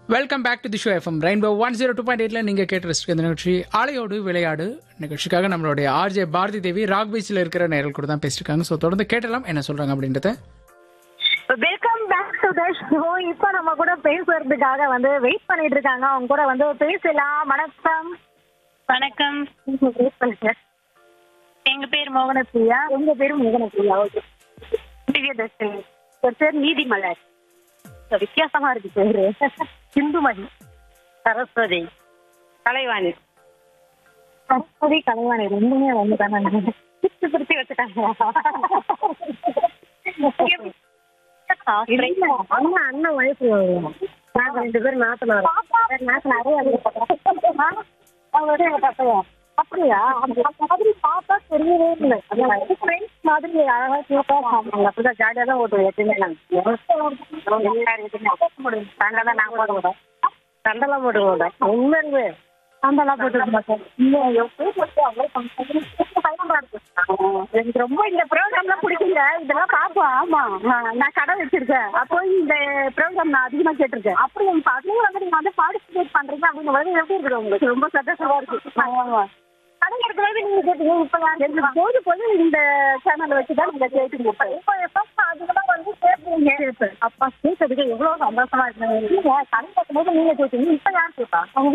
Welcome back to the show FM rainbow one zero two point எயிட்ல நீங்க கேட்டு ரசிக்க இந்த நிகழ்ச்சி ஆலையோடு விளையாடு நிகழ்ச்சிக்காக நம்மளுடைய ஆர்ஜே பாரதி தேவி ராக் பீச்சில் இருக்கிற நேரில் கூட தான் பேசிருக்காங்க ஸோ தொடர்ந்து கேட்டலாம் என்ன சொல்றாங்க அப்படின்றத welcome back to the show இப்போ நம்ம கூட பேசுறதுக்காக வந்து வெயிட் பண்ணிட்டு இருக்காங்க அவங்க கூட வந்து பேசலாம் வணக்கம் வணக்கம் வெயிட் பண்ணுங்க எங்க பேர் மோகன பிரியா உங்க பேரு மோகனப்பிரியா ஓகே திவ்யதர்ஷினி ஒரு பேர் நீதிமலர் So, வித்தியாசமா இருக்கு பேரு சிந்துமதி சரஸ்வதி கலைவாணி சரஸ்வதி கலைவாணி ரெண்டுமே வந்து தானே பிரிச்சு பிரிச்சு வச்சுட்டாங்க இல்ல, அண்ணன் அண்ணன் வயசு நாங்க ரெண்டு பேரும் நாத்தனார் நாத்தனாரே அவருடைய எங்க பசங்க அப்படியா அந்த மாதிரி பார்த்தா தெரியவே இல்லை அது ஃப்ரெண்ட்ஸ் மாதிரி அழகா கியூட்டா சாப்பிடுவாங்க அப்படிதான் ஜாலியா தான் ஓட்டுவோம் எப்பயுமே நாங்க சண்டெல்லாம் நான் போட மாட்டோம் சண்டெல்லாம் போட்டு மாட்டோம் உண்மையுமே சண்டெல்லாம் போட்டு மாட்டோம் எனக்கு ரொம்ப இந்த ப்ரோக்ராம்லாம் பிடிக்குங்க இதெல்லாம் பார்ப்போம் ஆமா நான் கடை வச்சிருக்கேன் அப்போ இந்த ப்ரோக்ராம் நான் அதிகமா கேட்டிருக்கேன் அப்படி உங்க அதுலயும் வந்து நீங்க வந்து பார்ட்டிசிபேட் பண்றீங்க அப்படின்னு போது எப்படி இருக்குது உங்களுக்கு ரொம்ப சந்தோஷமா இருக்கு ஆமா கடை இருக்கிறது நீங்க கேட்டீங்க இப்ப நான் எனக்கு போது போது இந்த சேனல் வச்சு தான் நீங்க கேட்டீங்க இப்ப இப்ப எப்ப அதிகமா வந்து கேட்பீங்க அப்பா கேட்டதுக்கு எவ்வளவு சந்தோஷமா இருக்கு நீங்க கடை பார்க்கும்போது நீங்க கேட்டீங்க இப்ப யார் கேட்பா அவங்க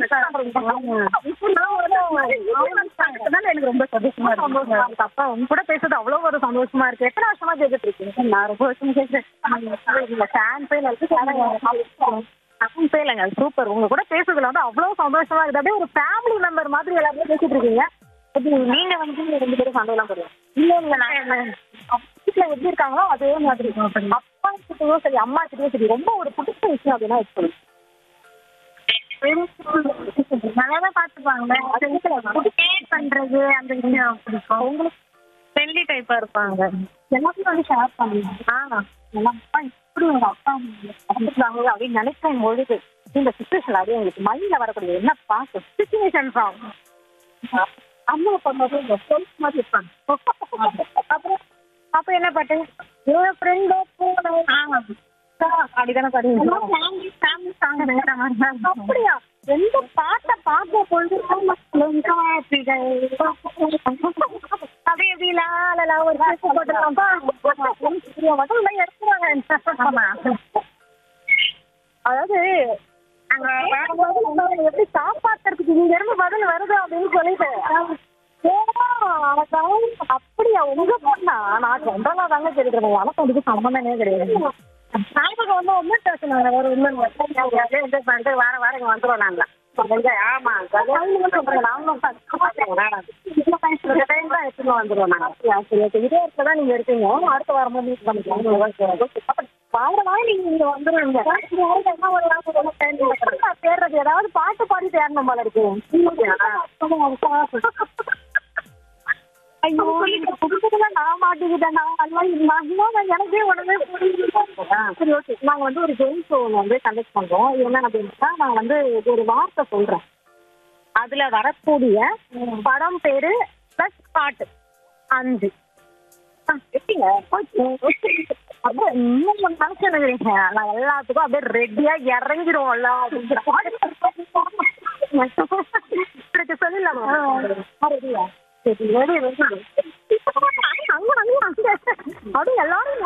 வீட்டுல எனக்கு ரொம்ப சந்தோஷமா இருக்கு அப்பா உங்க கூட பேசுறது அவ்வளவு ஒரு சந்தோஷமா இருக்கு எத்தனை வருஷமா கேட்டுட்டு இருக்கீங்க நான் ரொம்ப வருஷம் கேட்கிறேன் ஃபேன் பேல இருக்கு அப்பவும் பேலங்க சூப்பர் உங்க கூட பேசுறதுல வந்து அவ்வளவு சந்தோஷமா இருக்குது அப்படியே ஒரு ஃபேமிலி மெம்பர் மாதிரி எல்லாருமே பேசிட்டு இருக்கீங்க எப்படி நீங்க வந்து ரெண்டு பேரும் சண்டையெல்லாம் போடுவோம் இல்ல இல்ல நான் வீட்டுல எப்படி இருக்காங்களோ அதே மாதிரி அப்பா கிட்டயும் சரி அம்மா கிட்டயும் சரி ரொம்ப ஒரு பிடிச்ச விஷயம் அப்படின்னா வச்சுக்கணும் நல்லாதான் பாத்துப்பாங்க கேர் பண்றது அந்த விஷயம் பிடிக்கும் உங்களுக்கு ஃப்ரெண்ட்லி டைப்பா இருப்பாங்க எல்லாத்தையும் வந்து ஷேர் பண்ணுங்க ஆ எல்லாம் அப்பா இப்படி உங்க அப்பா வந்துருக்காங்க அப்படின்னு நினைக்கும் பொழுது இந்த சுச்சுவேஷன் அப்படியே உங்களுக்கு மைண்ட்ல வரக்கூடிய என்ன பாட்டு சுச்சுவேஷன் சாங் அம்மா பண்ணும்போது இந்த செல்ஃப் மாதிரி இருப்பாங்க அப்புறம் அப்ப என்ன பாட்டு ஒரு ஃப்ரெண்டோ அப்படிதானே பாடுவீங்க அப்படியா எந்த பாட்டை பார்க்க பொழுது அப்படியே எப்படி லா லா, லா ஒரு பாட்டு போட்டுருக்காப்பா மட்டும் இல்லை எடுத்துருவாங்க அதாவது அங்க வரும்போது நம்ம எப்படி காப்பாத்துறதுக்கு இங்க இருந்து பதில் வருது அப்படின்னு சொல்லிட்டு ஏன்னா, அவன் அப்படியா உங்க பொண்ணா நான் ஜென்ரலா தாங்க கேட்டுக்கிறேன் எனக்கு அதுக்கு சம்பந்தமே கிடையாது நாங்க வந்து ஒன்றும் பேசுனாங்க ஒரு இன்னும் என்ஜாய் பண்ணிட்டு வார வாரம் இங்க வந்துருவோம் நாங்க ஆமா வந்துருவோம் நாங்க சரி ஓகே இதே இடத்துல தான் நீங்க இருக்கீங்க அடுத்த வாரம் மீட் பண்ணிக்கலாம் வார வாரம் நீங்க இங்க வந்துருவீங்க என்ன ஒரு தேடுறது ஏதாவது பாட்டு பாடி தேடணும் போல இருக்கு ஐயோ இந்த புதுசுல நான் மாட்டிக்கிட்டேன் நான் அது மாதிரி இருந்தா நான் எனக்கே உடனே புரியுது. சரி ஓகே நாங்க வந்து ஒரு கேம் ஷோ வந்து கண்டக்ட் பண்றோம் இது என்ன அப்படின்னா நான் வந்து ஒரு வார்த்தை சொல்றேன் அதுல வரக்கூடிய படம் பேரு பிளஸ் பாட்டு அஞ்சு ஆ, எப்படிங்க அப்படியே இன்னும் கொஞ்சம் நினைச்சு நினைக்கிறீங்க நான் எல்லாத்துக்கும் அப்படியே ரெடியா இறங்கிடுவோம்ல அப்படிங்கிற மாதிரி சொல்லிடலாமா ரெடியா சரி ரெடி ரெடி அங்க அங்க அங்க அப்படியே எல்லாரும்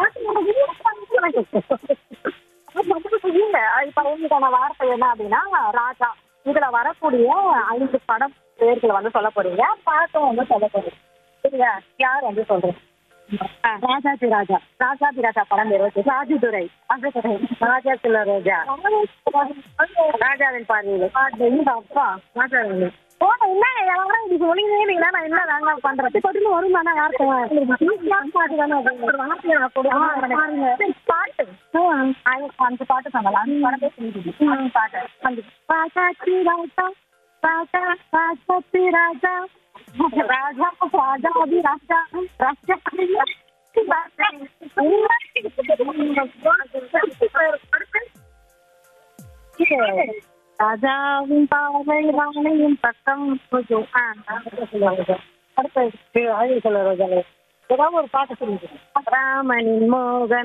இல்ல இப்ப உங்களுக்கான வார்த்தை என்ன அப்படின்னா ராஜா இதுல வரக்கூடிய ஐந்து படம் பேர்களை வந்து சொல்ல போறீங்க பாட்டும் வந்து சொல்ல போறீங்க சரியா யார் வந்து சொல்றேன் ராஜாதி ராஜா ராஜாதி ராஜா படம் பேர் வச்சு ராஜதுரை ராஜதுரை ராஜா சில ரோஜா ராஜாவின் பார்வையில் இந்த அப்பா ராஜாவின் ஓ என்ன யாரும் இது சொல்லிங்க நான் என்ன நாங்க பண்றது கொண்டு வரும் தானே வார்த்தை பாட்டு தானே ஒரு வார்த்தை நான் கொடுங்க பாட்டு அஞ்சு பாட்டு சொன்னலாம் அஞ்சு பாடத்தை சொல்லிடுங்க பாட்டு அஞ்சு ராஜாச்சி ராஜா ராஜா ராஜாச்சி ராஜா ராஜா ராஜா அபி ராஜா ராஜா ராஜாவின் பாவை ராணியின் பக்கம் கொஞ்சம் ஆ அடுத்த சொல்ல ஏதாவது ஒரு பாட்டு சொல்லுங்க ராமனின் மோகன்